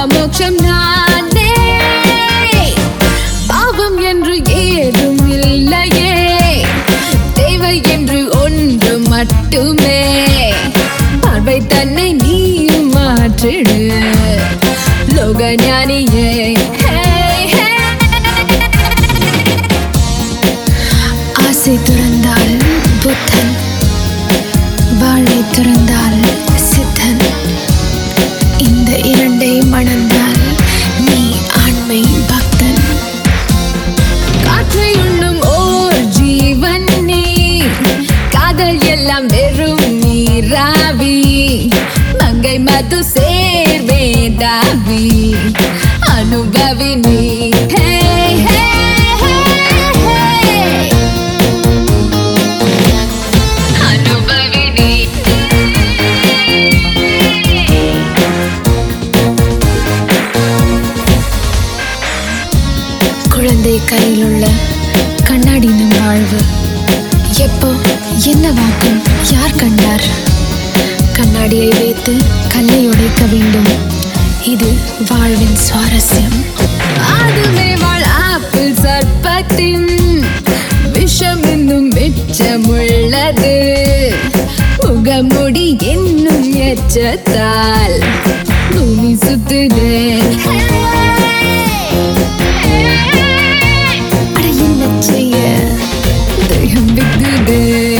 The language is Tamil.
மோட்சம் நானே பாவம் என்று ஏதும் இல்லையே தேவை என்று ஒன்று மட்டுமே பார்வை தன்னை நீ மாற்றிடு லோக ஞானியே Hey, hey. ஆசை துறந்தால் புத்தன் வாழ்வை துறந்தால் சித்தன் இந்த இரண்டை மணந்தால் நீ ஆண்மை பக்தன் காற்றை உண்ணும் ஓர் ஜீவன் நீ காதல் எல்லாம் வெறும் நீராவி மங்கை மது சேர்வேதாவி அனுபவி நீ Hey, hey, hey, hey. அனுபவி நீ குழந்தை கையில் உள்ள கண்ணாடி நம் வாழ்வு எப்போ என்ன வாக்கும் யார் கண்டார் கண்ணாடியை வைத்து கல்லை உடைக்க வேண்டும் இது வாழ்வின் சுவாரஸ்யம் அதுவே வாழ் ஆப்பிள் சர்ப்பத்தின் விஷம் இன்னும் மிச்சமுள்ளது முகமுடி என்னும் எச்சத்தால் பூமி சுத்துது அட என்ன செய்ய தேகம் விக்குது